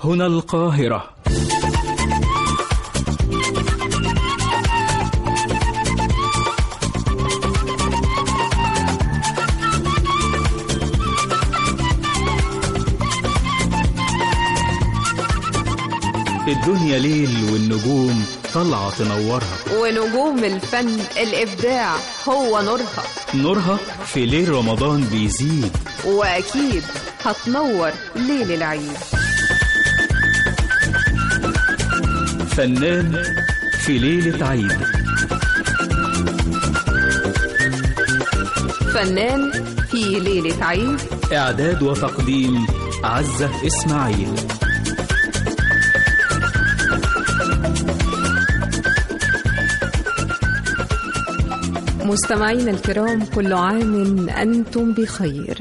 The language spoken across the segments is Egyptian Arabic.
هنا القاهرة الدنيا ليل والنجوم طالعة تنورها ونجوم الفن الإبداع هو نورها نورها في ليل رمضان بيزيد وأكيد هتنور ليل العيد فنان في ليلة عيد فنان في ليلة عيد إعداد وتقديم عزة إسماعيل مستمعينا الكرام كل عام أنتم بخير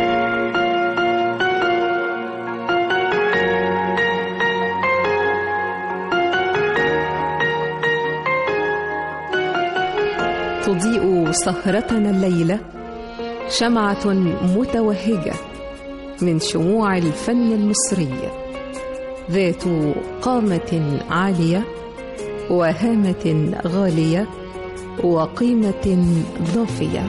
تضيء سهرتنا الليلة شمعة متوهجة من شموع الفن المصري ذات قامة عالية وهامة غالية وقيمة ضافية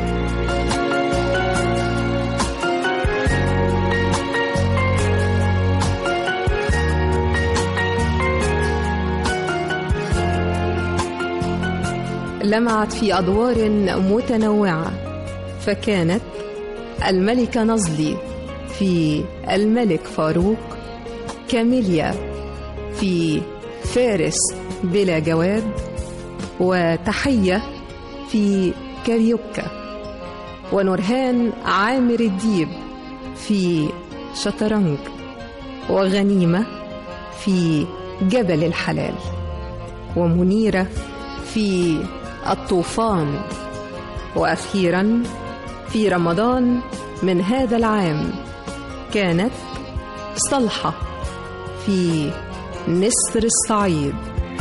لمعت في أدوار متنوعة فكانت الملكة نزلي في الملك فاروق كاميليا في فارس بلا جواد وتحية في كاريوكا ونورهان عامر الديب في شطرنج وغنيمة في جبل الحلال ومنيرة في الطوفان وأخيرا في رمضان من هذا العام كانت صلحة في نسر الصعيد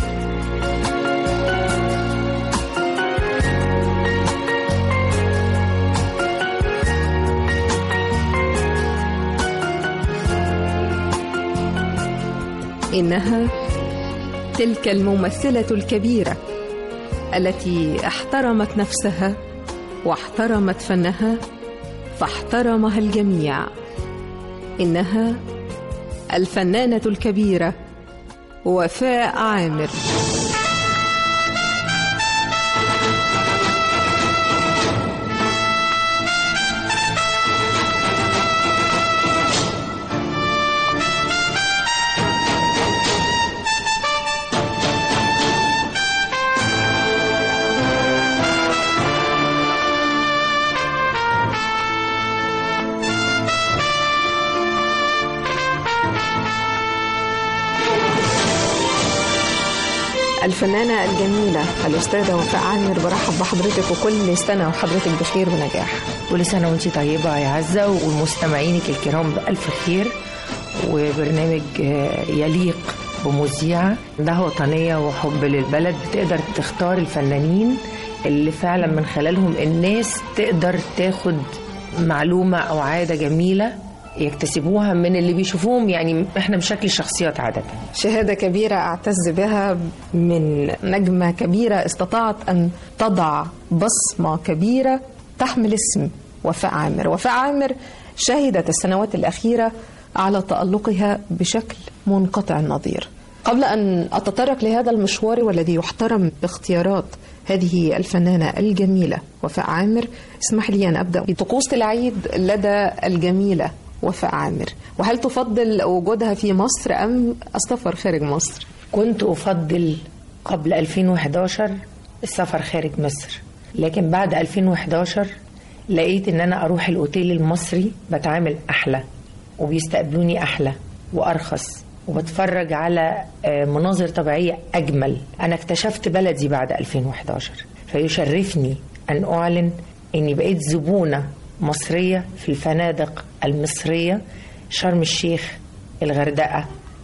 إنها تلك الممثلة الكبيرة التي احترمت نفسها واحترمت فنها فاحترمها الجميع إنها الفنانة الكبيرة وفاء عامر الفنانة الجميلة الأستاذة وفاء عامر برحب بحضرتك وكل سنة وحضرتك بخير ونجاح كل سنة وانت طيبة يا عزة ومستمعينك الكرام بألف خير وبرنامج يليق بمذيعة ده وطنية وحب للبلد بتقدر تختار الفنانين اللي فعلا من خلالهم الناس تقدر تاخد معلومة أو عادة جميلة يكتسبوها من اللي بيشوفوهم يعني احنا بشكل شخصيات عادة شهادة كبيرة أعتز بها من نجمة كبيرة استطاعت أن تضع بصمة كبيرة تحمل اسم وفاء عامر وفاء عامر شهدت السنوات الأخيرة على تألقها بشكل منقطع النظير قبل أن أتطرق لهذا المشوار والذي يحترم باختيارات هذه الفنانة الجميلة وفاء عامر اسمح لي أن أبدأ بطقوس العيد لدى الجميلة وفاء عامر وهل تفضل وجودها في مصر أم السفر خارج مصر؟ كنت أفضل قبل 2011 السفر خارج مصر لكن بعد 2011 لقيت ان انا اروح الاوتيل المصري بتعامل احلى وبيستقبلوني احلى وارخص وبتفرج على مناظر طبيعية أجمل أنا اكتشفت بلدي بعد 2011 فيشرفني أن أعلن أني بقيت زبونة مصرية في الفنادق المصرية شرم الشيخ الغردقة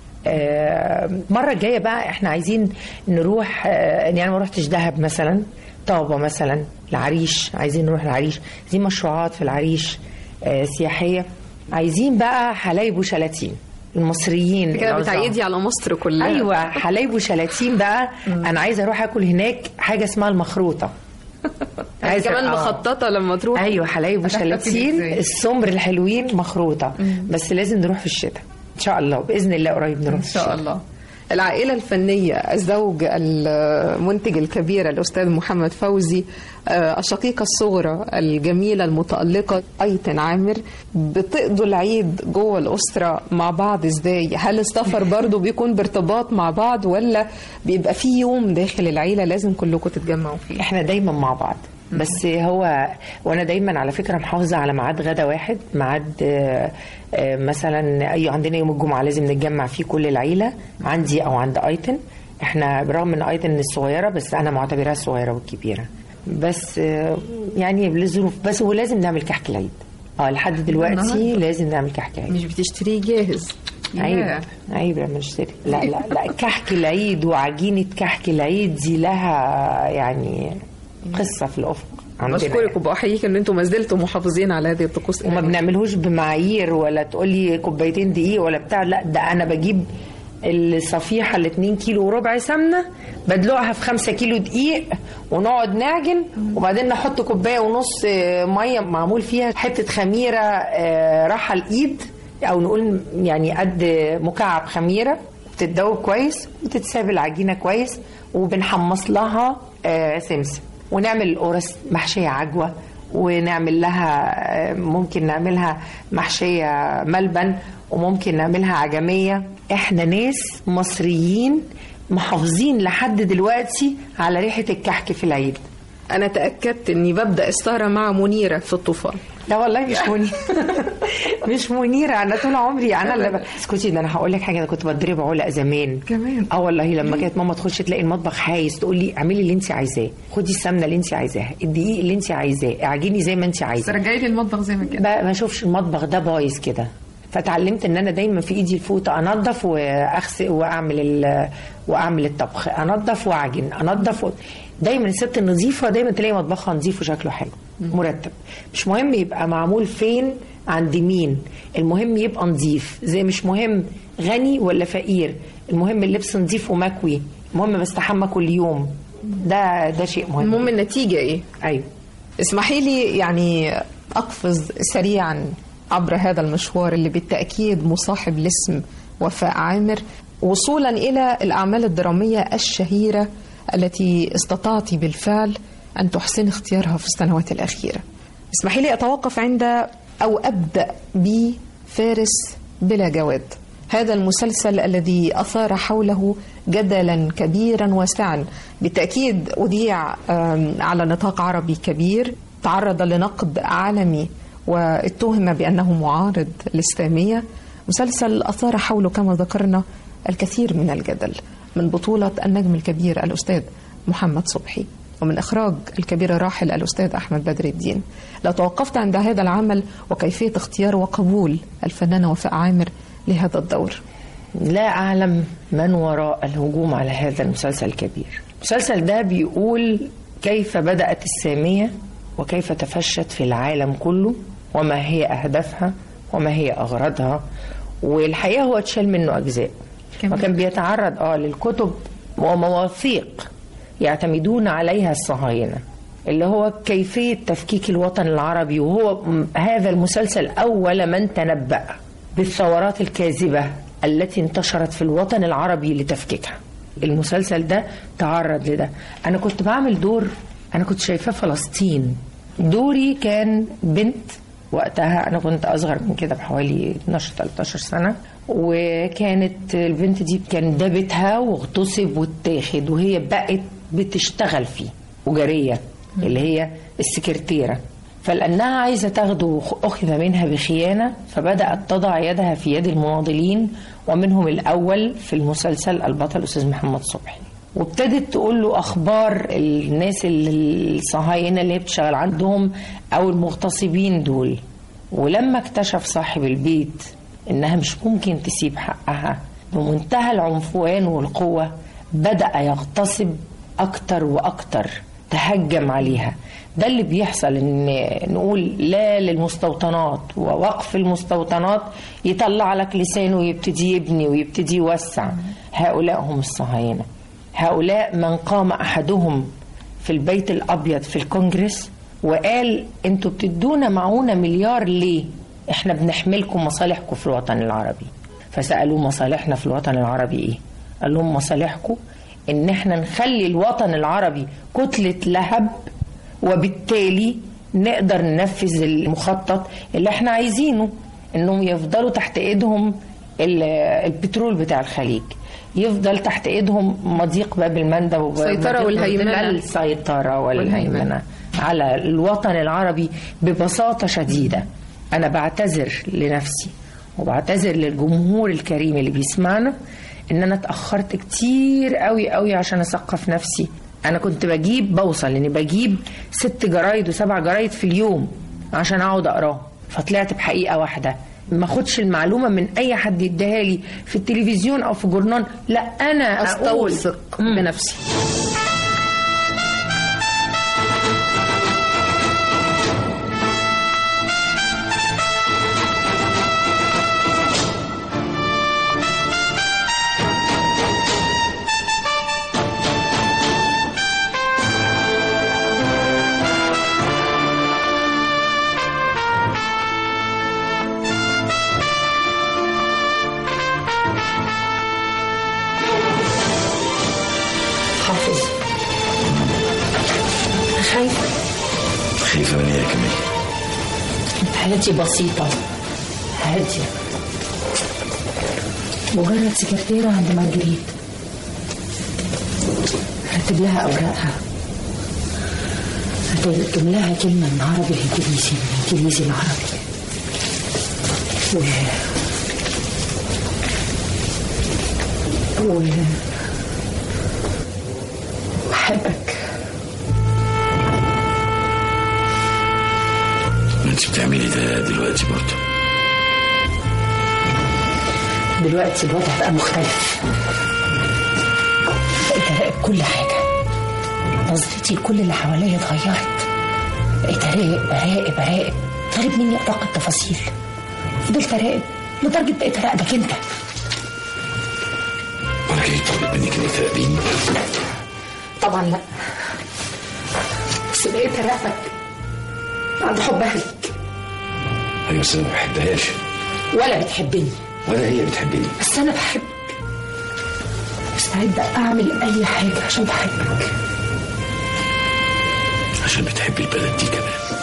مرة الجاية بقى احنا عايزين نروح يعني أنا ما رحتش دهب مثلا طابة مثلا العريش عايزين نروح العريش عايزين مشروعات في العريش سياحية عايزين بقى حلايب وشلاتين المصريين كده العظام. بتعيدي على مصر كلها ايوه حلايب وشلاتين بقى انا عايزه اروح اكل هناك حاجه اسمها المخروطه يعني عايزة- كمان آه. مخططه لما تروح ايوه حلايب هتحتفلي وشلاتين إزاي؟ السمر الحلوين مخروطه بس لازم نروح في الشتاء ان شاء الله باذن الله قريب نروح ان في شاء الشتاء. الله العائلة الفنية الزوج المنتج الكبير الأستاذ محمد فوزي آه، الشقيقة الصغرى الجميلة المتألقة أيتن عامر بتقضوا العيد جوه الأسرة مع بعض إزاي هل السفر برضو بيكون بارتباط مع بعض ولا بيبقى في يوم داخل العيلة لازم كلكم تتجمعوا فيه احنا دايما مع بعض بس هو وانا دايما على فكره محافظه على ميعاد غدا واحد ميعاد آه، آه، مثلا اي عندنا يوم الجمعه لازم نتجمع فيه كل العيله عندي او عند ايتن احنا برغم ان ايتن الصغيره بس انا معتبرها الصغيره والكبيره بس آه، يعني للظروف بس ولازم نعمل كحك العيد اه لحد دلوقتي النهاردة؟ لازم نعمل كحك العيد مش بتشتريه جاهز عيب ياه. عيب لما نشتري لا لا لا كحك العيد وعجينه كحك العيد دي لها يعني قصه في الافق عندنا بشكرك وبأحييك ان انتم ما زلتم محافظين على هذه الطقوس وما بنعملهوش بمعايير ولا تقولي كوبايتين دقيق ولا بتاع لا ده انا بجيب الصفيحة ال 2 كيلو وربع سمنة بدلقها في 5 كيلو دقيق ونقعد نعجن وبعدين نحط كوباية ونص آه، مية معمول فيها حتة خميرة آه، راحة الإيد أو نقول يعني قد مكعب خميرة بتتدوب كويس وتتساب العجينة كويس وبنحمص لها آه، سمسم ونعمل القرص محشية عجوة ونعمل لها آه، ممكن نعملها محشية ملبن وممكن نعملها عجمية احنا ناس مصريين محافظين لحد دلوقتي على ريحة الكحك في العيد انا تاكدت اني ببدا السهره مع منيره في الطوفان لا والله مش منيرة مش منيرة أنا طول عمري أنا اللي ب... اسكتي ده أنا هقول لك حاجة أنا كنت بتضرب علق زمان كمان؟ اه والله لما كانت ماما تخش تلاقي المطبخ حايس تقول لي اعملي اللي أنت عايزاه خدي السمنة اللي أنت عايزاها الدقيق اللي أنت عايزاه اعجني زي ما أنت عايزة رجعي لي المطبخ زي ما كان ما ما اشوفش المطبخ ده بايظ كده فتعلمت ان انا دايما في ايدي الفوطه انظف واغسل واعمل ال- واعمل الطبخ انظف واعجن انظف و... دايما الست النظيفه دايما تلاقي مطبخها نظيف وشكله حلو مرتب مش مهم يبقى معمول فين عند مين المهم يبقى نظيف زي مش مهم غني ولا فقير المهم اللبس نظيف ومكوي المهم بستحمى كل يوم ده ده شيء مهم المهم النتيجه ايه ايوه اسمحي لي يعني اقفز سريعا عبر هذا المشوار اللي بالتاكيد مصاحب لاسم وفاء عامر وصولا الى الاعمال الدراميه الشهيره التي استطعت بالفعل ان تحسن اختيارها في السنوات الاخيره. اسمحي لي اتوقف عند او ابدا بفارس بلا جواد. هذا المسلسل الذي اثار حوله جدلا كبيرا واسعا بالتاكيد اذيع آم، على نطاق عربي كبير تعرض لنقد عالمي واتهم بانه معارض للساميه مسلسل اثار حوله كما ذكرنا الكثير من الجدل من بطوله النجم الكبير الاستاذ محمد صبحي ومن اخراج الكبير الراحل الاستاذ احمد بدر الدين لو توقفت عند هذا العمل وكيفيه اختيار وقبول الفنانه وفاء عامر لهذا الدور لا أعلم من وراء الهجوم على هذا المسلسل الكبير المسلسل ده بيقول كيف بدأت السامية وكيف تفشت في العالم كله وما هي أهدافها وما هي أغراضها والحقيقة هو اتشال منه أجزاء كمان. وكان بيتعرض اه للكتب ومواثيق يعتمدون عليها الصهاينة اللي هو كيفية تفكيك الوطن العربي وهو م- هذا المسلسل أول من تنبأ بالثورات الكاذبة التي انتشرت في الوطن العربي لتفكيكها المسلسل ده تعرض لده أنا كنت بعمل دور أنا كنت شايفاه فلسطين دوري كان بنت وقتها أنا كنت أصغر من كده بحوالي 12 13 سنة وكانت البنت دي كان ده بيتها واغتصب واتاخد وهي بقت بتشتغل فيه وجارية اللي هي السكرتيرة فلأنها عايزة تاخده أخذ منها بخيانة فبدأت تضع يدها في يد المناضلين ومنهم الأول في المسلسل البطل الأستاذ محمد صبحي وابتدت تقول له أخبار الناس ال- الصهاينة اللي هي بتشتغل عندهم أو المغتصبين دول ولما اكتشف صاحب البيت إنها مش ممكن تسيب حقها بمنتهى العنفوان والقوة بدأ يغتصب أكتر وأكتر تهجم عليها ده اللي بيحصل ان نقول لا للمستوطنات ووقف المستوطنات يطلع لك لسانه ويبتدي يبني ويبتدي يوسع هؤلاء هم الصهاينه هؤلاء من قام احدهم في البيت الابيض في الكونجرس وقال انتوا بتدونا معونه مليار ليه احنا بنحملكم مصالحكم في الوطن العربي فسالوه مصالحنا في الوطن العربي ايه قال لهم مصالحكم ان احنا نخلي الوطن العربي كتله لهب وبالتالي نقدر ننفذ المخطط اللي احنا عايزينه انهم يفضلوا تحت ايدهم ال- البترول بتاع الخليج يفضل تحت ايدهم مضيق باب المندب وب- السيطرة مضيق والهيمنة. السيطرة والهيمنة على الوطن العربي ببساطة شديدة أنا بعتذر لنفسي وبعتذر للجمهور الكريم اللي بيسمعنا إن أنا اتأخرت كتير قوي قوي عشان أثقف نفسي أنا كنت بجيب بوصل إني بجيب ست جرايد وسبع جرايد في اليوم عشان أقعد أقراه فطلعت بحقيقة واحدة ما اخدش المعلومة من أي حد يديها لي في التلفزيون أو في جورنال لا أنا أقول استوثق مم. بنفسي حافظ خايفة خايفة من ايه يا كمال؟ حياتي بسيطة هادية مجرد سكرتيرة عند مارجريت هكتب لها أوراقها هترجم لها كلمة من عربي لإنجليزي من إنجليزي لعربي و و بحبك ما انت بتعملي ده دلوقتي برضه دلوقتي الوضع بقى مختلف بقيت اراقب كل حاجة نظرتي لكل اللي حواليا اتغيرت بقيت اراقب اراقب اراقب طالب مني ادق التفاصيل فضلت اراقب لدرجة بقيت اراقبك انت وانا جاي طالب منك انك تراقبيني طبعا لا بس بقيت اراقبك بعد حبها ليك ايوه بس انا ما بحبهاش ولا بتحبني ولا هي بتحبني بس انا بحبك مستعدة اعمل اي حاجة عشان بحبك عشان بتحبي البلد دي كمان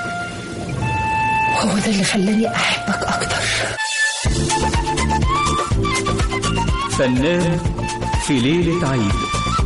هو ده اللي خلاني احبك اكتر فنان في ليلة عيد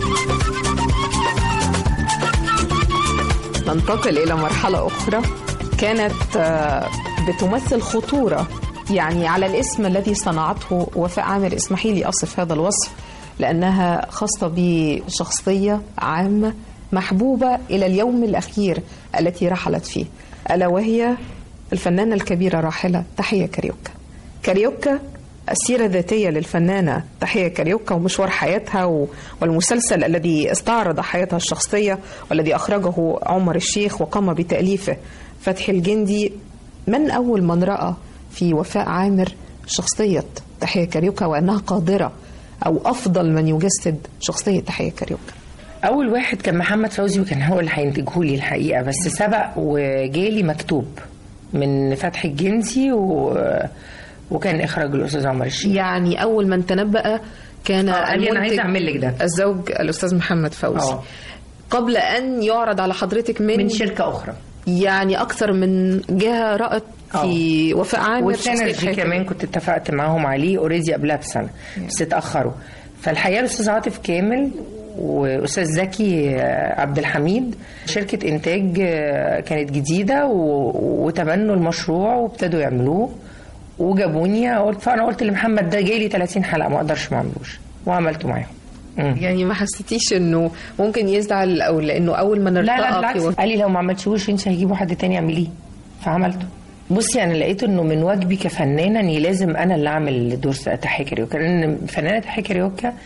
ننتقل إلى مرحلة أخرى كانت آه، بتمثل خطورة يعني على الاسم الذي صنعته وفاء عامر اسمحي لي أصف هذا الوصف لأنها خاصة بشخصية عامة محبوبة إلى اليوم الأخير التي رحلت فيه ألا وهي الفنانة الكبيرة راحلة تحية كاريوكا كاريوكا السيرة الذاتية للفنانة تحية كاريوكا ومشوار حياتها و- والمسلسل الذي استعرض حياتها الشخصية والذي أخرجه عمر الشيخ وقام بتأليفه فتحي الجندي من أول من رأى في وفاء عامر شخصية تحية كاريوكا وأنها قادرة أو أفضل من يجسد شخصية تحية كاريوكا اول واحد كان محمد فوزي وكان هو اللي هينتجه لي الحقيقه بس سبق وجالي مكتوب من فتحي الجنسي و... وكان اخراج الاستاذ عمر الشيخ يعني أول من تنبأ كان آه، قال لي أنا عايز المنتج أعمل لك ده. الزوج الأستاذ محمد فوزي آه. قبل أن يعرض على حضرتك من, من شركه اخرى يعني اكثر من جهه رأت في وفاء عامر والسينرجي شخصية حياة كمان كنت اتفقت معاهم عليه اوريدي قبلها بسنه بس اتاخروا فالحقيقه الاستاذ عاطف كامل واستاذ زكي آه، عبد الحميد شركه انتاج آه، كانت جديده و- وتبنوا المشروع وابتدوا يعملوه وجابوني قلت فانا قلت لمحمد ده جاي لي 30 حلقه ما اقدرش ما اعملوش وعملته معاهم مم. يعني ما حسيتيش انه ممكن يزعل او لانه اول ما لا لا نرتقى بالعكس في قال لي لو ما عملتيهوش انت هيجيبوا حد تاني يعمليه فعملته بصي انا لقيت انه من واجبي كفنانه اني لازم انا اللي اعمل دور تحية كاريوكا لان فنانه تحية كاريوكا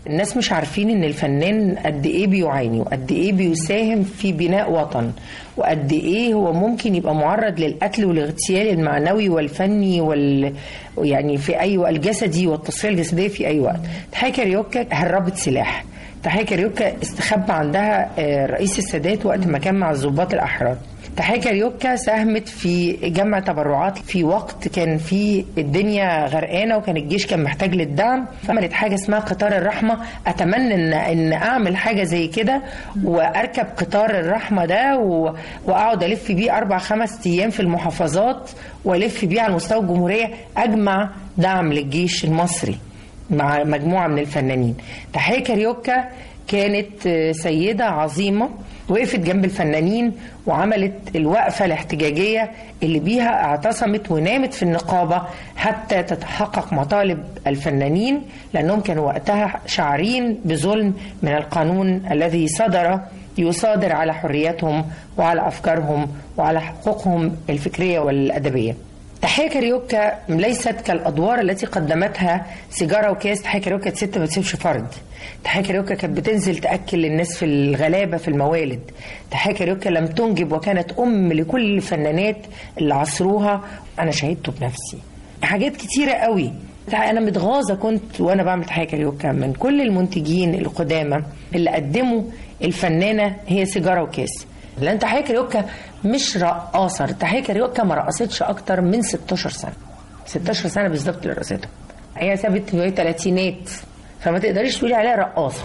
الناس مش عارفين ان الفنان قد ايه بيعاني وقد ايه بيساهم في بناء وطن وقد ايه هو ممكن يبقى معرض للقتل والاغتيال المعنوي والفني وال يعني في اي وقت الجسدي والتصفيه الجسديه في اي وقت تحية كاريوكا هربت سلاح تحية كاريوكا استخبى عندها آه، رئيس السادات وقت ما كان مع الضباط الاحرار تحية كاريوكا ساهمت في جمع تبرعات في وقت كان في الدنيا غرقانه وكان الجيش كان محتاج للدعم فعملت حاجه اسمها قطار الرحمه اتمنى ان ان اعمل حاجه زي كده واركب قطار الرحمه ده و- واقعد الف بيه اربع خمس ايام في المحافظات والف بيه على مستوى الجمهوريه اجمع دعم للجيش المصري مع مجموعه من الفنانين تحية كاريوكا كانت آه، سيده عظيمه وقفت جنب الفنانين وعملت الوقفة الاحتجاجية اللي بيها اعتصمت ونامت في النقابة حتى تتحقق مطالب الفنانين لأنهم كانوا وقتها شعرين بظلم من القانون الذي صدر يصادر على حرياتهم وعلى أفكارهم وعلى حقوقهم الفكرية والأدبية تحية كاريوكا ليست كالادوار التي قدمتها سيجاره وكاس تحية كاريوكا كانت ست ما بتسيبش فرد تحية كاريوكا كانت بتنزل تاكل الناس في الغلابه في الموالد تحية كاريوكا لم تنجب وكانت ام لكل الفنانات اللي عصروها انا شهدته بنفسي حاجات كتيره قوي انا متغاظه كنت وانا بعمل تحية كاريوكا من كل المنتجين القدامى اللي قدموا الفنانه هي سيجاره وكاس لان تحية كاريوكا مش رقاصه تحية كاريوكا ما رقصتش اكتر من 16 سنه 16 سنه بالظبط اللي رقصتهم هي سابت وهي ثلاثينات فما تقدريش تقولي عليها رقاصه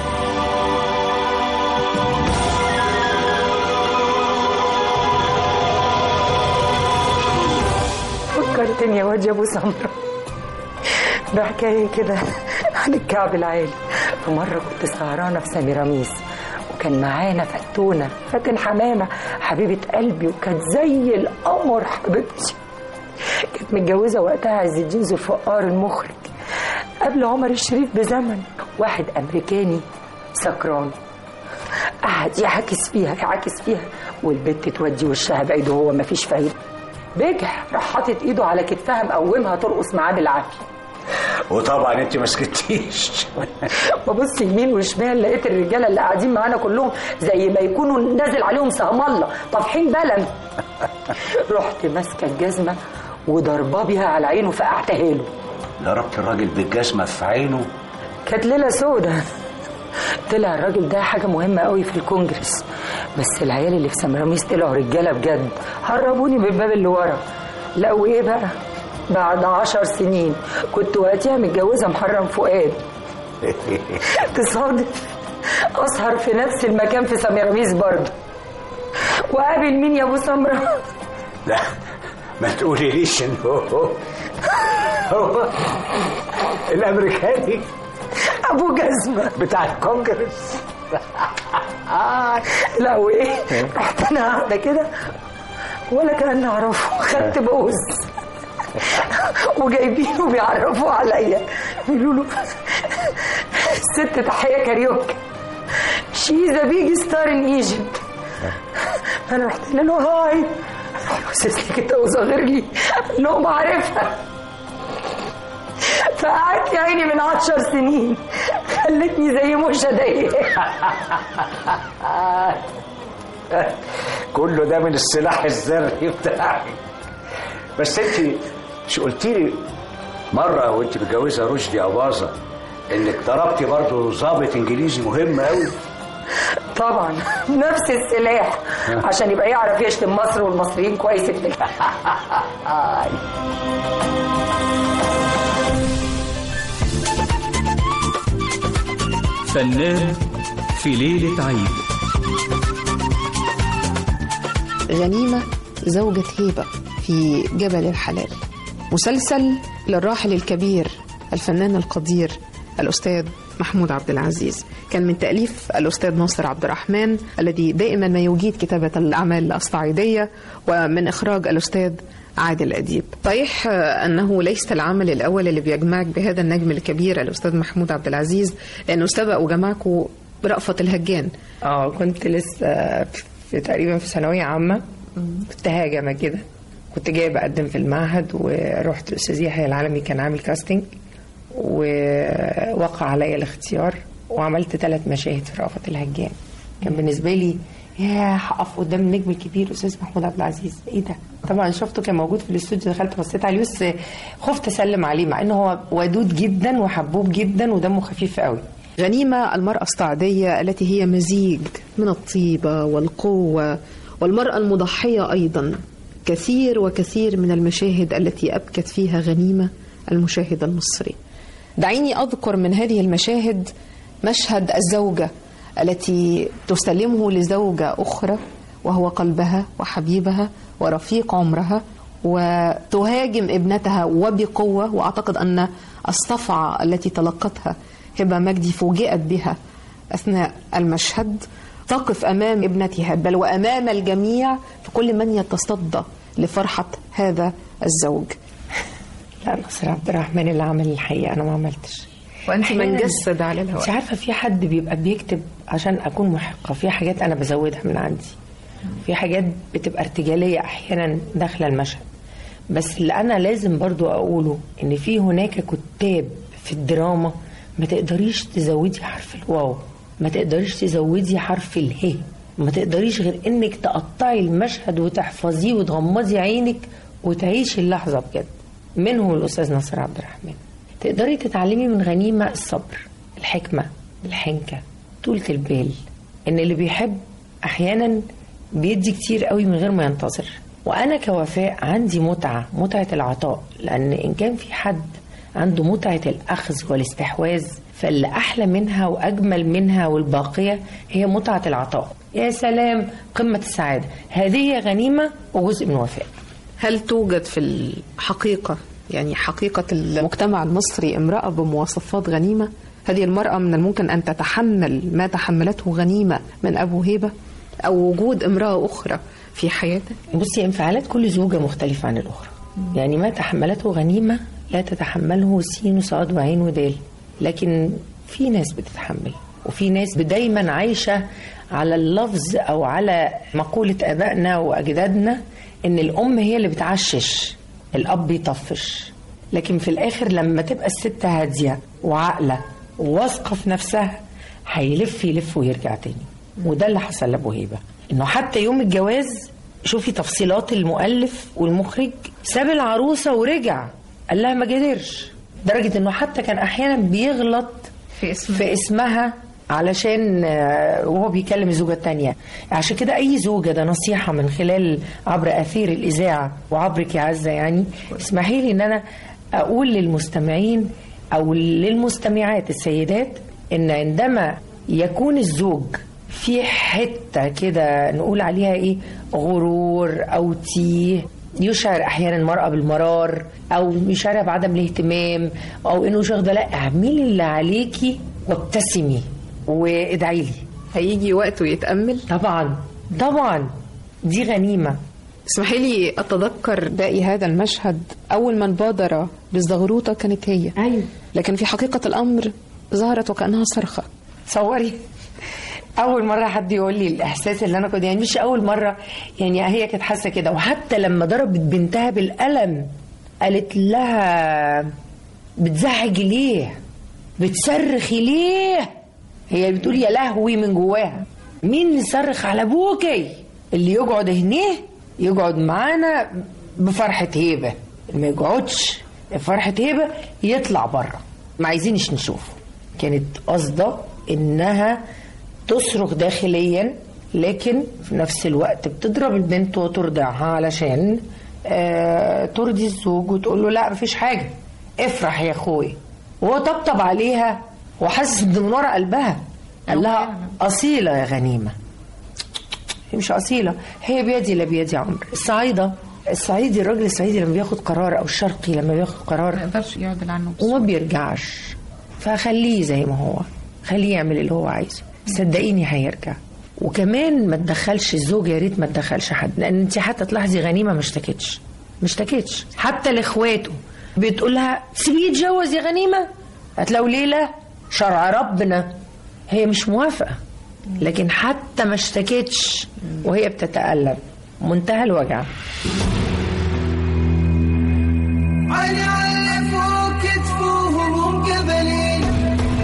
فكرتني يا واد يا ابو سمره بحكايه كده عن الكعب العالي في مره كنت سهرانه في سميراميس وكان معانا فتونه فاتن حمامه حبيبه قلبي وكانت زي القمر حبيبتي كانت متجوزه وقتها عز الدين ذو الفقار المخرج قبل عمر الشريف بزمن واحد امريكاني سكران قعد يعاكس فيها يعاكس فيها والبت تودي وشها بعيد وهو مفيش فايده بجح راح حاطط ايده على كتفها مقومها ترقص معاه بالعافيه وطبعا انت ما سكتيش ببص يمين وشمال لقيت الرجاله اللي قاعدين معانا كلهم زي ما يكونوا نازل عليهم سهم الله طافحين بلم رحت ماسكه الجزمه وضرباه بيها على عينه فقعتها له ضربت الراجل بالجزمه في عينه كانت ليله سودة طلع الراجل ده حاجة مهمة قوي في الكونجرس بس العيال اللي في سمراميس طلعوا رجالة بجد هربوني من الباب اللي ورا لقوا ايه بقى بعد عشر سنين كنت وقتها متجوزة محرم فؤاد تصادف أسهر في نفس المكان في سمراميس برضه وقابل مين يا أبو سمرة لا ما تقوليليش انه هو هو الامريكاني أبو جزمة بتاع الكونجرس لا وايه رحت انا قاعده كده ولا كان اعرفه خدت بوز وجايبينه بيعرفوا عليا بيقولوا له ست تحيه كاريوكا شيز ا بيج ستار ان ايجيبت انا رحت له هاي حسسني كده وصغر لي انهم عارفها فقعدت يا عيني من عشر سنين خلتني زي مشا ضيق كله ده من السلاح الذري بتاعك بس انت مش قلتي لي مره وانت متجوزه رشدي اباظه انك ضربتي برضه ضابط انجليزي مهم قوي طبعا نفس السلاح عشان يبقى يعرف يشتم مصر والمصريين كويس في فنان في ليلة عيد غنيمة زوجة هيبة في جبل الحلال مسلسل للراحل الكبير الفنان القدير الأستاذ محمود عبد العزيز كان من تأليف الأستاذ ناصر عبد الرحمن الذي دائما ما يجيد كتابة الأعمال الصعيدية ومن إخراج الأستاذ عادل أديب صحيح أنه ليس العمل الأول اللي بيجمعك بهذا النجم الكبير الأستاذ محمود عبد العزيز لأنه سبق وجمعكم برأفت الهجان اه كنت لسه في تقريبا في ثانويه عامه كنت هاجمه كده كنت جايه بقدم في المعهد ورحت الاستاذ يحيى العالمي كان عامل كاستنج و... وقع عليا الاختيار وعملت ثلاث مشاهد في رأفت الهجان كان بالنسبه لي يا هقف قدام النجم الكبير استاذ محمود عبد العزيز ايه ده طبعا شفته كان موجود في الاستوديو دخلت بصيت عليه بس خفت اسلم عليه مع انه هو ودود جدا وحبوب جدا ودمه خفيف قوي غنيمة المرأة الصعيدية التي هي مزيج من الطيبة والقوة والمرأة المضحية أيضا كثير وكثير من المشاهد التي أبكت فيها غنيمة المشاهد المصري دعيني أذكر من هذه المشاهد مشهد الزوجة التي تسلمه لزوجة أخرى وهو قلبها وحبيبها ورفيق عمرها وتهاجم ابنتها وبقوة وأعتقد أن الصفعة التي تلقتها هبة مجدي فوجئت بها أثناء المشهد تقف أمام ابنتها بل وأمام الجميع في كل من يتصدى لفرحة هذا الزوج لا نصر عبد الرحمن اللي عمل الحقيقه انا ما عملتش وأنت من أحياناً- جسد على الهواء انت عارفه في حد بيبقى بيكتب عشان اكون محقه في حاجات انا بزودها من عندي في حاجات بتبقى ارتجاليه احيانا داخله المشهد بس اللي انا لازم برضو اقوله ان في هناك كتاب في الدراما ما تقدريش تزودي حرف الواو ما تقدريش تزودي حرف اله ما تقدريش غير انك تقطعي المشهد وتحفظيه وتغمضي عينك وتعيشي اللحظه بجد منهم الاستاذ ناصر عبد الرحمن تقدري تتعلمي من غنيمه الصبر الحكمه الحنكه طولة البال ان اللي بيحب احيانا بيدي كتير قوي من غير ما ينتظر وانا كوفاء عندي متعه متعه العطاء لان ان كان في حد عنده متعه الاخذ والاستحواذ فاللي احلى منها واجمل منها والباقيه هي متعه العطاء يا سلام قمه السعاده هذه هي غنيمه وجزء من وفاء هل توجد في الحقيقة يعني حقيقة المجتمع المصري امرأة بمواصفات غنيمة هذه المرأة من الممكن أن تتحمل ما تحملته غنيمة من أبو هيبة أو وجود امرأة أخرى في حياته بصي انفعالات كل زوجة مختلفة عن الأخرى يعني ما تحملته غنيمة لا تتحمله سين وصاد وعين ودال لكن في ناس بتتحمل وفي ناس دايما عايشة على اللفظ أو على مقولة آبائنا وأجدادنا إن الأم هي اللي بتعشش الأب بيطفش لكن في الآخر لما تبقى الست هادية وعاقلة وواثقة في نفسها هيلف يلف ويرجع تاني وده اللي حصل لأبو هيبة إنه حتى يوم الجواز شوفي تفصيلات المؤلف والمخرج ساب العروسة ورجع قال لها ما قدرش لدرجة إنه حتى كان أحيانا بيغلط في اسمها. في اسمها علشان آه، وهو بيكلم الزوجة التانية عشان كده أي زوجة ده نصيحة من خلال عبر أثير الإذاعة وعبرك يا عزة يعني اسمحي لي إن أنا أقول للمستمعين أو للمستمعات السيدات إن عندما يكون الزوج في حتة كده نقول عليها إيه غرور أو تيه يشعر احيانا المراه بالمرار او يشعرها بعدم الاهتمام او انه مش واخده لا اعملي اللي عليكي وابتسمي وادعي لي هيجي وقت ويتأمل طبعا طبعا دي غنيمه اسمحي لي أتذكر باقي هذا المشهد أول من بادر بالزغروطة كانت هي ايوه لكن في حقيقة الأمر ظهرت وكأنها صرخة تصوري اول مره حد يقول لي الاحساس اللي انا كنت يعني مش اول مره يعني هي كانت حاسه كده وحتى لما ضربت بنتها بالقلم قالت لها بتزعجي ليه بتصرخي ليه هي بتقول يا لهوي من جواها مين اللي صرخ على ابوكي اللي يقعد هنيه يقعد معانا بفرحه هيبه اللي ما يقعدش بفرحه هيبه يطلع بره ما عايزينش نشوفه كانت قصده انها تصرخ داخليا لكن في نفس الوقت بتضرب البنت وترضعها علشان آه ترضي الزوج وتقول له لا مفيش حاجه افرح يا اخوي وهو طبطب عليها وحاسس ان من ورا قلبها قال لها اصيله يا غنيمه هي مش اصيله هي بيدي لا بيدي عمر الصعايده الصعيدي الراجل الصعيدي لما بياخد قرار او الشرقي لما بياخد قرار ما يقدرش يعدل عنه وما بيرجعش فخليه زي ما هو خليه يعمل اللي هو عايزه صدقيني هيرجع وكمان ما تدخلش الزوج يا ريت ما تدخلش حد لان انت حتى تلاحظي غنيمه ما اشتكتش ما اشتكتش حتى لاخواته بتقول لها سيبيه يتجوز يا غنيمه هتلاقوا ليله شرع ربنا هي مش موافقه لكن حتى ما اشتكتش وهي بتتألم منتهى الوجع عيني على فوق كتفوهم قبلين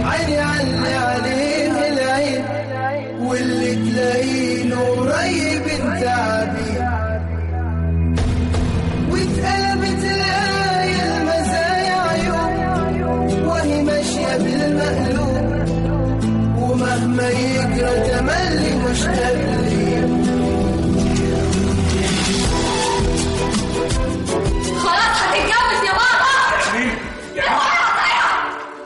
فكرة تملي مشتاق ليه خلاص هتتجوز يا بابا يا بابا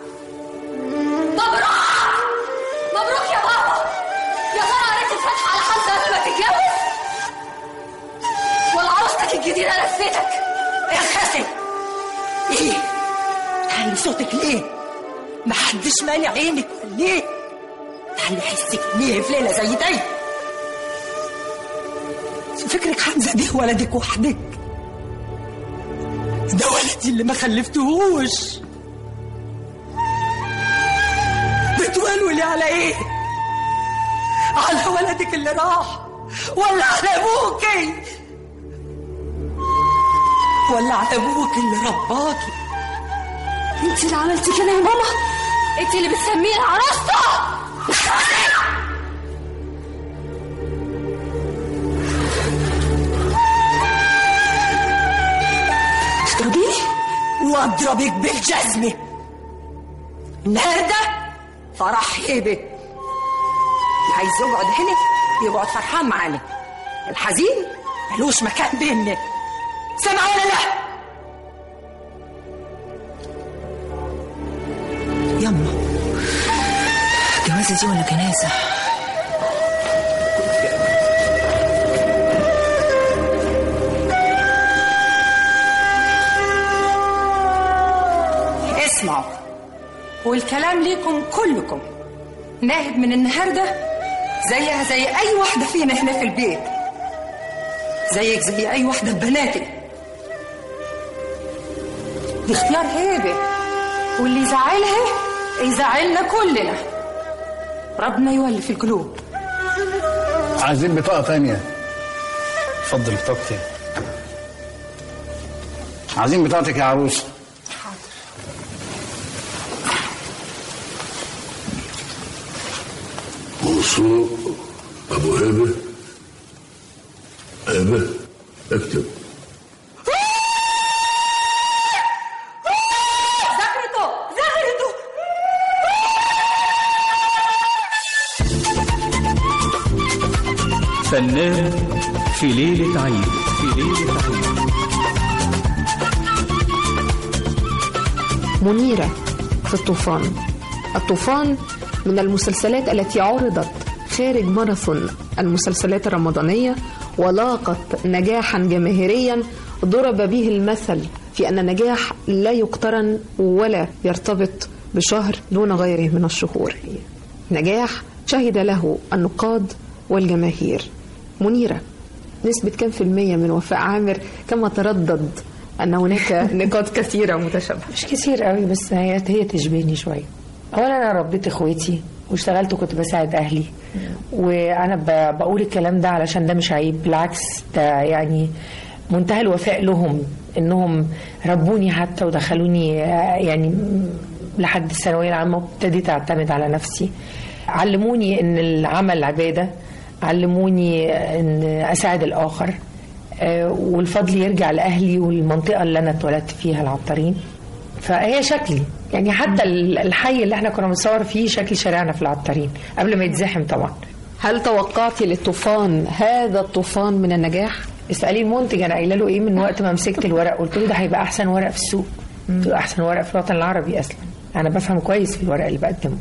مبروك مبروك يا بابا يا ترى قريت الفاتحة على حد قبل ما تتجوز ولا عروستك الجديدة لفتك يا خاسي ايه تعلي صوتك ليه ما حدش مانع عينك ليه تعلي حسك ليه في ليله زي دي فكرك حمزه دي ولدك وحدك ده ولدي اللي ما خلفتهوش بتولولي على ايه على ولدك اللي راح ولا على ابوكي ولا على ابوك اللي رباكي انت اللي عملتي كده يا ماما انت اللي بتسميها عروسته تضربيني واضربك بالجزمة النهارده فرح هيبة اللي عايز يقعد هنا يقعد فرحان معانا الحزين ملوش مكان بينا سامع ولا لا يما جوازة دي ولا جنازة اسمعوا والكلام ليكم كلكم ناهد من النهارده زيها زي اي واحده فينا هنا في البيت زيك زي اي واحده ببناتك دي اختيار هيبه واللي يزعلها يزعلنا كلنا ربنا يولي في القلوب عايزين بطاقة تانية اتفضل بطاقتي عايزين بطاقتك يا عروس منصور ابو هبه هبه اكتب زغرته زغرته فنان في ليلة عيد في ليلة عيد منيرة في الطوفان الطوفان من المسلسلات التي عرضت خارج ماراثون المسلسلات الرمضانية ولاقت نجاحا جماهيريا ضرب به المثل في أن النجاح لا يقترن ولا يرتبط بشهر دون غيره من الشهور نجاح شهد له النقاد والجماهير منيرة نسبة كم في المية من وفاء عامر كما تردد أن هناك نقاط كثيرة متشابهة مش كتير قوي بس هي هي تشبهني شويه اولا انا ربيت اخواتي واشتغلت وكنت بساعد اهلي وانا ب- بقول الكلام ده علشان ده مش عيب بالعكس ده يعني منتهى الوفاء لهم انهم ربوني حتى ودخلوني آه، يعني لحد الثانويه العامه وابتديت اعتمد على نفسي علموني ان العمل عباده علموني ان اساعد الاخر آه، والفضل يرجع لاهلي والمنطقه اللي انا اتولدت فيها العطارين فهي شكلي يعني حتى ال- الحي اللي احنا كنا بنصور فيه شكل شارعنا في العطارين قبل ما يتزحم طبعا هل توقعتي للطوفان هذا الطوفان من النجاح؟ اسالي المنتج انا قايله له ايه من وقت ما مسكت الورق قلت له ده هيبقى احسن ورق في السوق قلت له احسن ورق في الوطن العربي اصلا انا بفهم كويس في الورق اللي بقدمه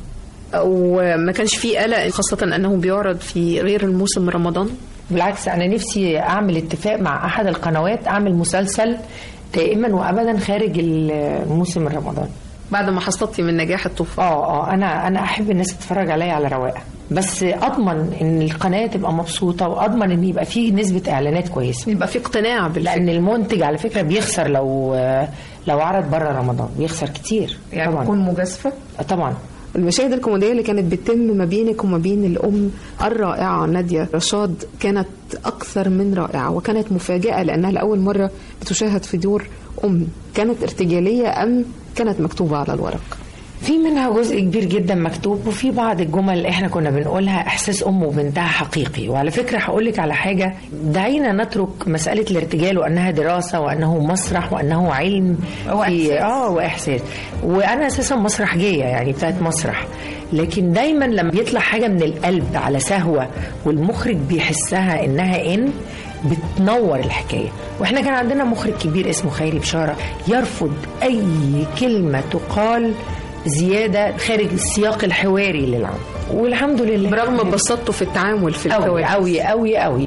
وما كانش فيه قلق خاصة أنه بيعرض في غير الموسم رمضان بالعكس انا نفسي اعمل اتفاق مع احد القنوات اعمل مسلسل دائما وابدا خارج الموسم الرمضاني بعد ما حصلتي من نجاح الطوفان اه اه انا انا احب الناس تتفرج عليا على رواقه بس اضمن ان القناه تبقى مبسوطه واضمن ان يبقى فيه نسبه اعلانات كويسه يبقى في اقتناع بالفكرة لان المنتج على فكره بيخسر لو لو عرض بره رمضان بيخسر كتير يعني طبعا تكون مجازفة طبعا المشاهد الكوميدية اللي كانت بتتم ما بينك وما بين الأم الرائعة نادية رشاد كانت أكثر من رائعة وكانت مفاجأة لأنها لأول مرة بتشاهد في دور أم كانت ارتجالية أم كانت مكتوبة على الورق في منها جزء كبير جدا مكتوب وفي بعض الجمل اللي احنا كنا بنقولها احساس ام وبنتها حقيقي وعلى فكره هقول لك على حاجه دعينا نترك مساله الارتجال وانها دراسه وانه مسرح وانه علم في اه واحساس وانا اساسا مسرحجيه يعني بتاعت مسرح لكن دايما لما بيطلع حاجه من القلب على سهوه والمخرج بيحسها انها ان بتنور الحكايه واحنا كان عندنا مخرج كبير اسمه خيري بشاره يرفض اي كلمه تقال زياده خارج السياق الحواري للعمل والحمد لله برغم بساطته في التعامل في قوي الكواليس قوي قوي قوي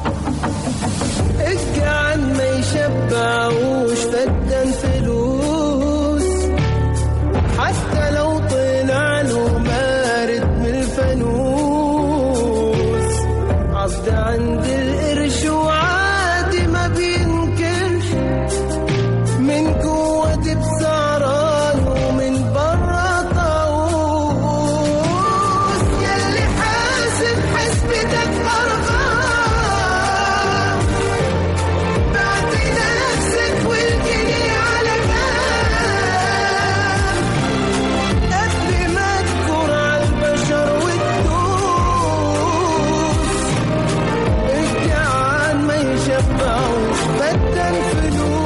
الجعان ما يشبعوش فدان فلوس حتى لو طلع له مارد من الفانوس عبد عند القرش وعادي ما بينكرش من جوه دب سعران ومن بره طاووس ياللي حاسب حسبتك ارقام بعت نفسك والجنيه على جنب قبل ما تكون على البشر وتدوس الجعان ما يشبعوش بدل فلوس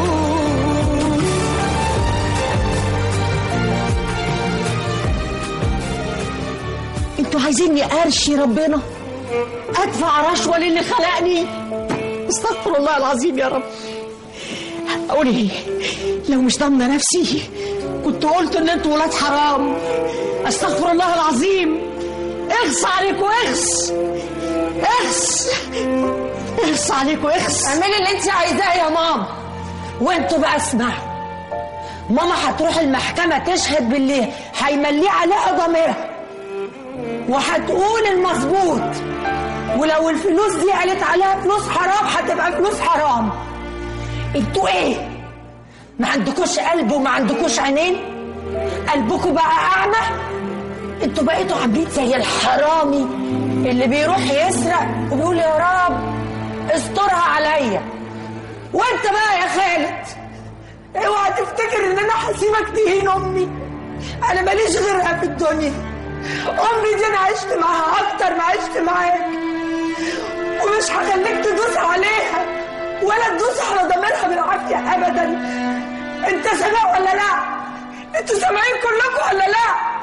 انتوا عايزيني ارشي ربنا ادفع رشوه للي خلقني استغفر الله العظيم يا رب اقول ايه لو مش ضامنه نفسي كنت قلت ان انتوا ولاد حرام استغفر الله العظيم اغص عليكم اغص اغص اغص عليكم اغص اعملي اللي انت عايزاه يا ماما وانتوا بقى اسمعوا ماما هتروح المحكمه تشهد باللي هيمليه عليها ضميرها وهتقول المظبوط ولو الفلوس دي قالت عليها فلوس حرام هتبقى فلوس حرام انتوا ايه ما عندكوش قلب وما عندكوش عينين قلبكم بقى اعمى انتوا بقيتوا عاملين زي الحرامي اللي بيروح يسرق وبيقول يا رب استرها عليا وانت بقى يا خالد اوعى تفتكر ان انا هسيبك تهين امي انا ماليش غيرها في الدنيا امي دي انا عشت معاها اكتر ما عشت معاك ومش هخليك تدوس عليها ولا تدوس على ضميرها بالعافيه ابدا انت سامع ولا لا انتوا سامعين كلكم ولا لا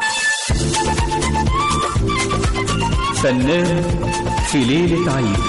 فنان في ليلة عيد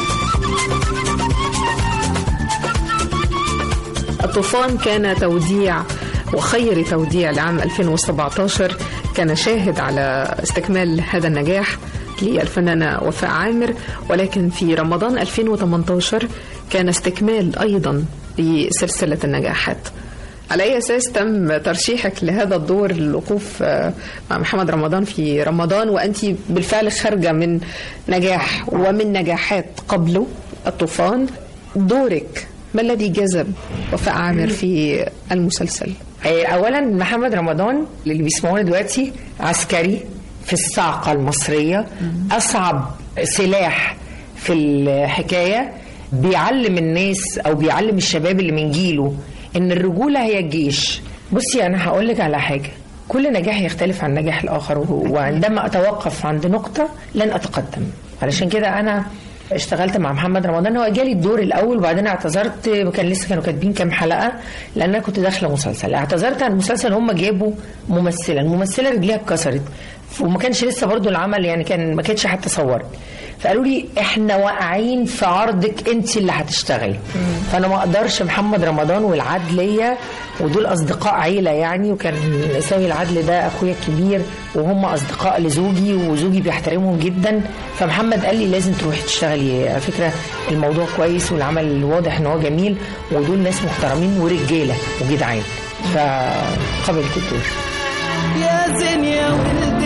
الطوفان كان توديع وخير توديع لعام 2017 كان شاهد على استكمال هذا النجاح للفنانة وفاء عامر ولكن في رمضان 2018 كان استكمال أيضا لسلسلة النجاحات على أي أساس تم ترشيحك لهذا الدور للوقوف آه، مع محمد رمضان في رمضان وأنت بالفعل خارجة من نجاح ومن نجاحات قبله الطوفان دورك ما الذي جذب وفاء عامر في المسلسل؟ آه، اولا محمد رمضان اللي بيسمعونا دلوقتي عسكري في الصاعقه المصريه اصعب سلاح في الحكايه بيعلم الناس او بيعلم الشباب اللي من جيله ان الرجوله هي الجيش بصي انا هقول لك على حاجه كل نجاح يختلف عن نجاح الاخر وعندما اتوقف عند نقطه لن اتقدم علشان كده انا اشتغلت مع محمد رمضان هو جالي الدور الاول وبعدين اعتذرت كان لسه كانوا كاتبين كام حلقه لان انا كنت داخله مسلسل اعتذرت عن المسلسل هم جابوا ممثله الممثله رجليها اتكسرت وما كانش لسه برضو العمل يعني كان ما كانتش حتى صورت فقالوا لي احنا واقعين في عرضك انت اللي هتشتغلي فانا ما اقدرش محمد رمضان والعدليه ودول اصدقاء عيله يعني وكان سامي العدل ده اخويا الكبير وهم اصدقاء لزوجي وزوجي بيحترمهم جدا فمحمد قال لي لازم تروحي تشتغلي على فكره الموضوع كويس والعمل واضح ان هو جميل ودول ناس محترمين ورجاله وجدعان فقبلت الدور يا زين يا ولد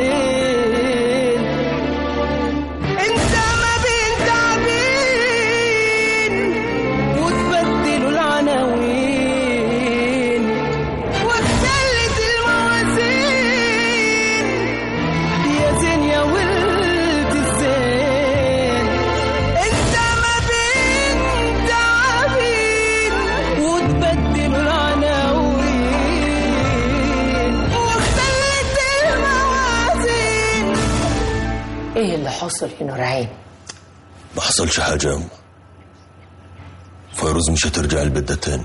الزين انت ما بين تعبين وتبدلوا العناوين وتسلت الموازين يا زين يا ولد الزين انت ما بين تعبين وتبدلوا العناوين واختلت ايه اللي حصل يا نورعين ما حصلش حاجة يا أم فيروز مش هترجع البيت ده تاني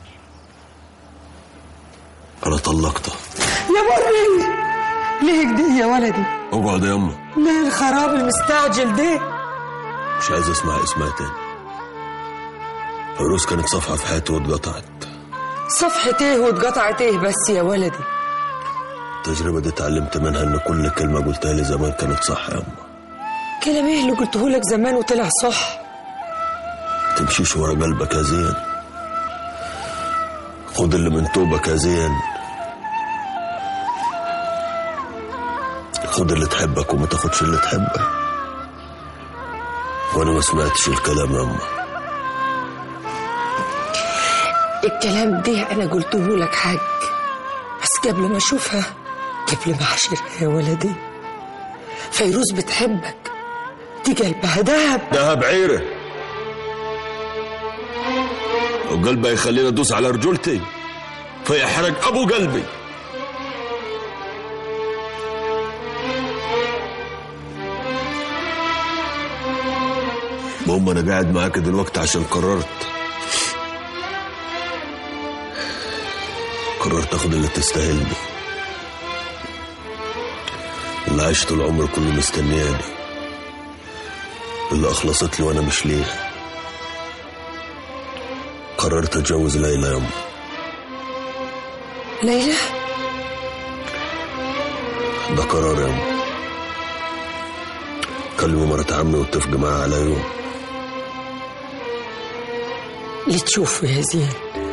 أنا طلقتها يا مري ليه كده يا ولدي اقعد يا أم ليه الخراب المستعجل ده مش عايز أسمع اسمها تاني فيروز كانت صفحة في حياتي واتقطعت صفحة ايه واتقطعت ايه بس يا ولدي التجربة دي اتعلمت منها إن كل كلمة قلتها لي زمان كانت صح يا أم كلام ايه اللي قلته لك زمان وطلع صح تمشيش ورا قلبك يا زين خد اللي من توبك يا زين خد اللي تحبك وما تاخدش اللي تحبه وانا ما سمعتش الكلام يا أمه الكلام ده انا قلته لك حاج بس قبل ما اشوفها قبل ما اعاشرها يا ولدي فيروز بتحبك دي قلبها دهب دهب عيره وقلبي يخليني ادوس على رجولتي فيحرق ابو قلبي المهم انا قاعد معاك دلوقتي عشان قررت قررت اخد اللي تستاهلني اللي عشت العمر كله مستنياني اللي اخلصت لي وانا مش ليها قررت اتجوز ليلى يا أم ليلى ده قرار يا أم كلموا مرات عمي واتفق معاها على يوم اللي تشوفه يا زين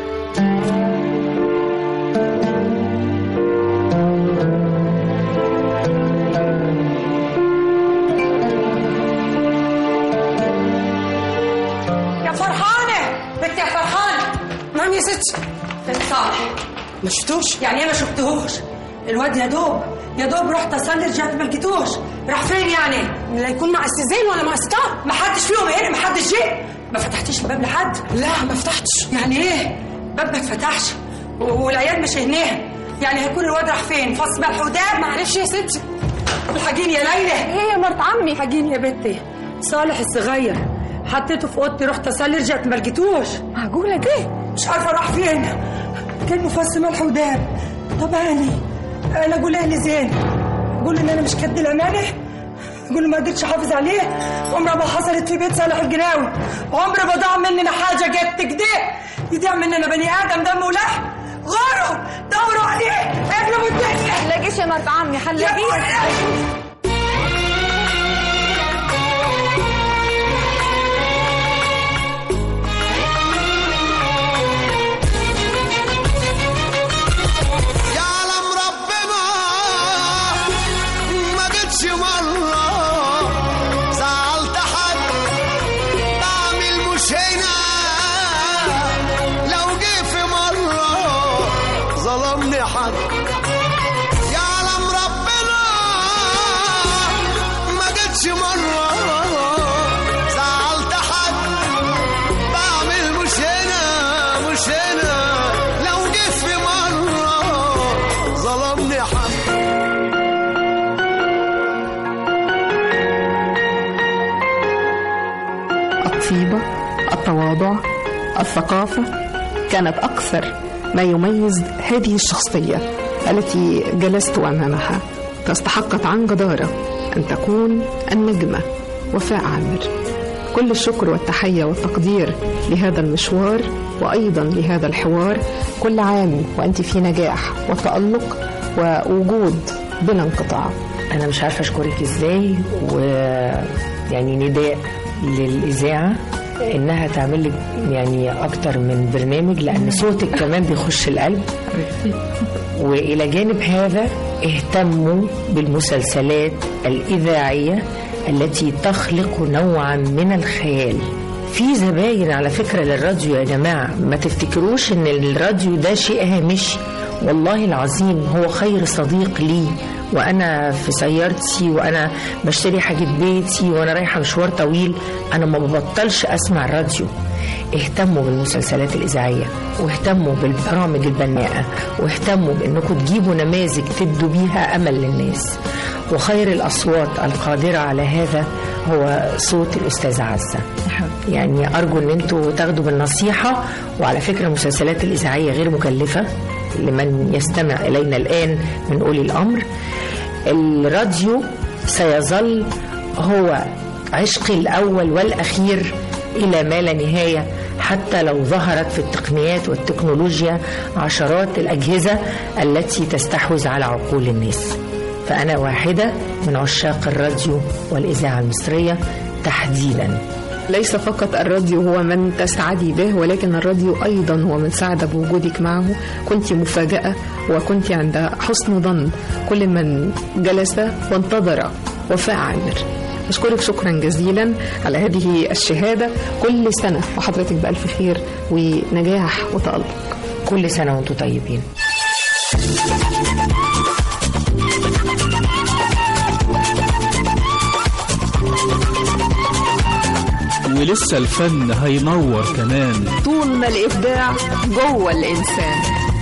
يا فرحانة بنت يا فرحانة نعم يا ستي فين صالح ما شفتوش يعني ايه ما شفتهوش الواد يا دوب يا دوب رحت اصلي رجعت ما لقيتوش راح فين يعني لا يكون مع السيزين ولا مع ستار ما حدش فيهم هنا ما حدش جه ما فتحتيش الباب لحد لا ما فتحتش يعني ايه باب ما اتفتحش و- والعيال مش هناها يعني هيكون الواد راح فين فص ملح وداب معلش يا ستي الحاجيني يا ليلى ايه يا مرت عمي حاجيني يا بنتي صالح الصغير حطيته في اوضتي رحت اصلي رجعت ما لقيتوش معقولة دي مش عارفه راح فين كانه فص ملح وداب طب هاني انا اقول اهلي زين اقول ان انا مش كد الامانه اقول ما قدرتش احافظ عليه عمرها ما حصلت في بيت صالح الجناوي عمر ما ضاع مننا حاجه جت كده يضيع مننا بني ادم دم ولحم غاروا دوروا عليه اقلبوا الدنيا حلاقيش يا مرت عمي حلاقيش يعلم ربنا ما جتش مرة زعلت حد بعمل مش هنا لو جه في مرة ظلمني حد يعلم ربنا ما جتش مرة زعلت حد بعمل مش هنا مش هنا لو جه في مرة ظلمني حد الطيبة التواضع الثقافة كانت أكثر ما يميز هذه الشخصية التي جلست أمامها فاستحقت عن جدارة أن تكون النجمة وفاء عامر كل الشكر والتحية والتقدير لهذا المشوار وأيضا لهذا الحوار كل عام وأنت في نجاح وتألق ووجود بلا انقطاع انا مش عارفه اشكرك ازاي ويعني نداء للاذاعه انها تعمل لك يعني اكتر من برنامج لان صوتك كمان بيخش القلب والى جانب هذا اهتموا بالمسلسلات الاذاعيه التي تخلق نوعا من الخيال في زباين على فكرة للراديو يا جماعة ما تفتكروش ان الراديو ده شيء هامشي والله العظيم هو خير صديق لي وانا في سيارتي وانا بشتري حاجة بيتي وانا رايحة مشوار طويل انا ما ببطلش اسمع الراديو اهتموا بالمسلسلات الإذاعية واهتموا بالبرامج البناءة واهتموا بأنكم تجيبوا نماذج تدوا بيها أمل للناس وخير الأصوات القادرة على هذا هو صوت الأستاذة عزة يعني أرجو أن أنتوا تاخدوا بالنصيحة وعلى فكرة المسلسلات الإذاعية غير مكلفة لمن يستمع إلينا الآن من أولي الأمر الراديو سيظل هو عشقي الأول والأخير إلى ما لا نهاية حتى لو ظهرت في التقنيات والتكنولوجيا عشرات الأجهزة التي تستحوذ على عقول الناس فأنا واحدة من عشاق الراديو والإذاعة المصرية تحديدا ليس فقط الراديو هو من تسعدي به ولكن الراديو أيضا هو من سعد بوجودك معه كنت مفاجأة وكنت عند حسن ظن كل من جلس وانتظر وفاء عامر أشكرك شكرا جزيلا على هذه الشهادة كل سنة وحضرتك بألف خير ونجاح وتألق كل سنة وانتم طيبين ولسه الفن هينور كمان طول ما الإبداع جوه الإنسان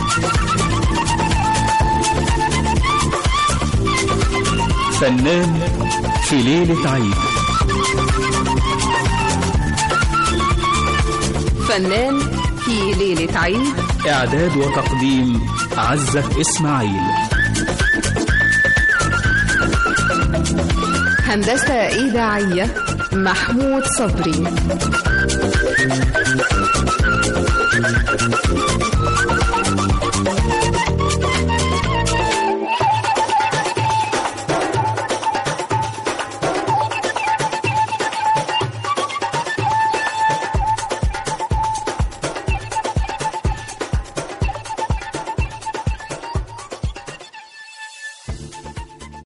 فنان في ليلة عيد فنان في ليلة عيد إعداد وتقديم عزة إسماعيل هندسة إذاعية محمود صبري